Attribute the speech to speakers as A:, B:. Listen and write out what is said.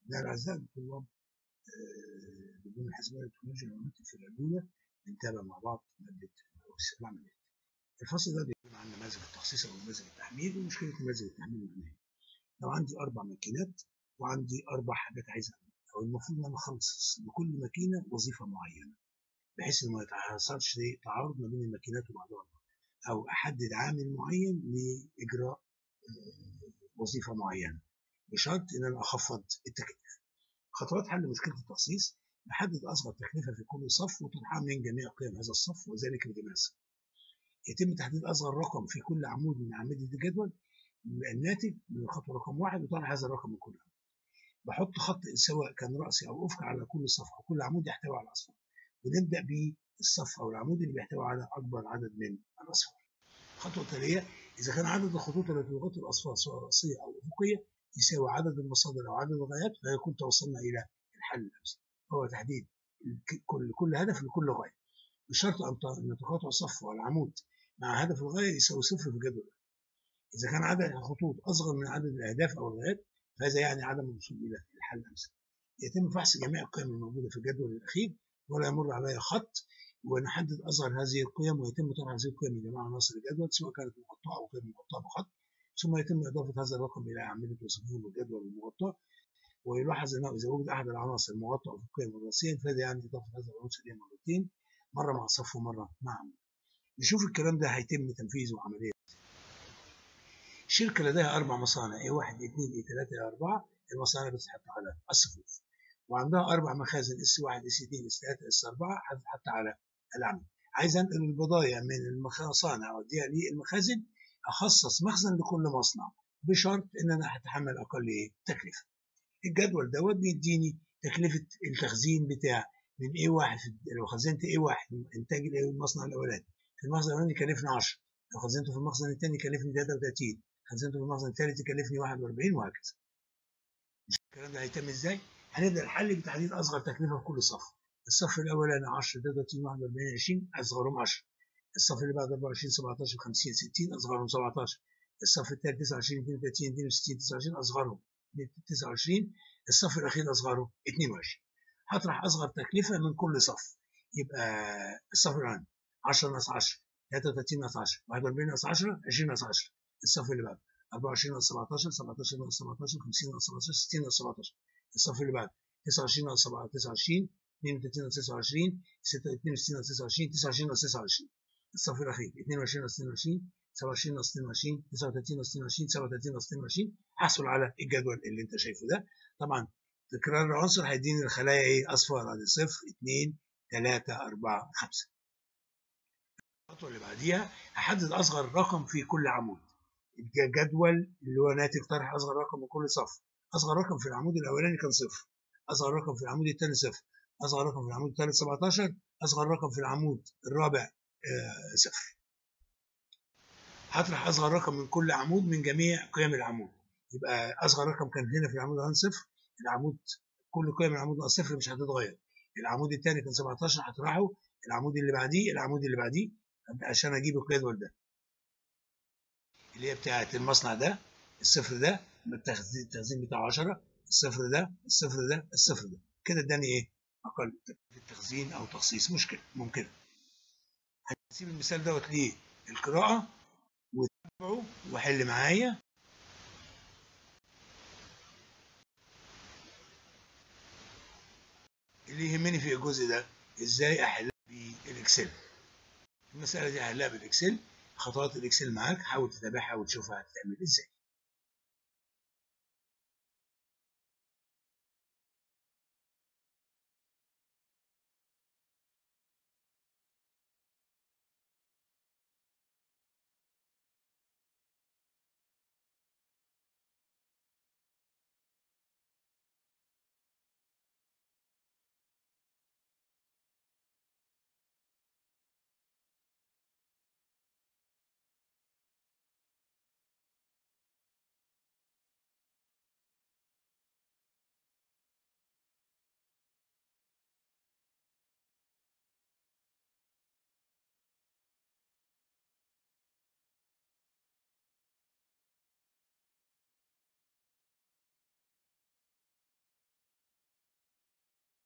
A: ده الأعزاء الطلاب بدون الحسابات التكنولوجيا والمعلومات في الأولى بنتابع مع بعض مادة أو العمليات. الفصل ده بيتكلم عن نماذج التخصيص أو نماذج التحميل ومشكلة نماذج التحميل معناها. لو عندي أربع ماكينات وعندي أربع حاجات عايز أعملها أو المفروض إن أنا أخصص لكل ماكينة وظيفة معينة بحيث إن ما يتحصلش تعارض ما بين الماكينات وبعضها أو أحدد عامل معين لإجراء وظيفة معينة بشرط إن أنا أخفض التكلفة. خطوات حل مشكلة التخصيص نحدد أصغر تكلفة في كل صف وترحم من جميع قيم هذا الصف وذلك بدماسة. يتم تحديد أصغر رقم في كل عمود من أعمدة الجدول الناتج من الخطوة رقم واحد وطرح هذا الرقم من كل عمود. بحط خط سواء كان رأسي أو أفقي على كل صف أو كل عمود يحتوي على أصفار ونبدأ بالصف أو العمود اللي بيحتوي على أكبر عدد من الأصفار. الخطوة التالية إذا كان عدد الخطوط التي تغطي الأصفار سواء رأسية أو أفقية يساوي عدد المصادر أو عدد الغايات فيكون توصلنا إلى الحل الأمثل هو تحديد كل كل هدف لكل غاية بشرط أن تقاطع الصف والعمود مع هدف الغاية يساوي صفر في الجدول إذا كان عدد الخطوط أصغر من عدد الأهداف أو الغايات فهذا يعني عدم الوصول إلى الحل الأمثل يتم فحص جميع القيم الموجودة في الجدول الأخير ولا يمر علي خط ونحدد أصغر هذه القيم ويتم طرح هذه القيم من جميع عناصر الجدول سواء كانت مغطاة أو غير مغطاة بخط ثم يتم إضافة هذا الرقم إلى أعمدة وصفوف الجدول المغطاة ويلاحظ أنه إذا وجد أحد العناصر مغطى أفقيا ورأسيا فهذا يعني إضافة هذا العنصر إليه مرتين مرة مع صف ومرة مع عمود. نشوف الكلام ده هيتم تنفيذه عمليا. شركة لديها أربع مصانع A1 A2 A3 A4 المصانع بتتحط على الصفوف وعندها أربع مخازن S1 S2 S3 S4 هتتحط على العمود. عايز أنقل البضايع من المصانع أوديها للمخازن اخصص مخزن لكل مصنع بشرط ان انا هتحمل اقل ايه تكلفه الجدول دوت بيديني تكلفه التخزين بتاع من ايه واحد لو خزنت ايه واحد انتاج المصنع الاولاني في المخزن الاولاني كلفني 10 لو خزنته في المخزن الثاني كلفني 33 خزنته في المخزن الثالث كلفني 41 وهكذا الكلام ده هيتم ازاي هنبدا الحل بتحديد اصغر تكلفه في كل صف الصف الاولاني 10 33 41 20 اصغرهم 10 الصف اللي بعد 24 17 50 60 اصغرهم 17 الصف الثالث 29 32 62 29 اصغرهم 29 الصف الاخير اصغره 22 هطرح اصغر تكلفه من كل صف يبقى الصف الاولاني 10 ناقص 10 33 ناقص 10 41 ناقص 10 20 ناقص 10 الصف اللي بعده 24 ناقص 17 17 ناقص 17 50 ناقص 17 60 ناقص 17 الصف اللي بعده 29 ناقص 29 32 ناقص 29 62 ناقص 29 29 ناقص 29 الصف الأخير 22 ناقص 22 27 ناقص 22 39 ناقص 22 37 ناقص 22 هحصل على الجدول اللي أنت شايفه ده طبعا تكرار العنصر هيديني الخلايا إيه أصفار ادي صفر 2 3 4 5 الخطوة اللي بعديها هحدد أصغر رقم في كل عمود الجدول اللي هو ناتج طرح أصغر رقم من كل صف أصغر رقم في العمود الأولاني كان صفر أصغر رقم في العمود الثاني صفر أصغر رقم في العمود الثالث 17 أصغر رقم في العمود الرابع صفر هطرح اصغر رقم من كل عمود من جميع قيم العمود يبقى اصغر رقم كان هنا في العمود الان صفر العمود كل قيم العمود صفر مش هتتغير العمود الثاني كان 17 هطرحه العمود اللي بعديه العمود اللي بعديه عشان اجيب الجدول ده اللي هي بتاعه المصنع ده الصفر ده التخزين بتاعه 10 الصفر ده الصفر ده الصفر ده كده اداني ايه اقل التخزين او تخصيص مشكله ممكنه هسيب المثال دوت للقراءة وتابعه وحل معايا اللي يهمني في الجزء ده ازاي احلها بالاكسل المسألة دي احلها بالاكسل خطوات الاكسل معاك حاول تتابعها وتشوفها هتتعمل ازاي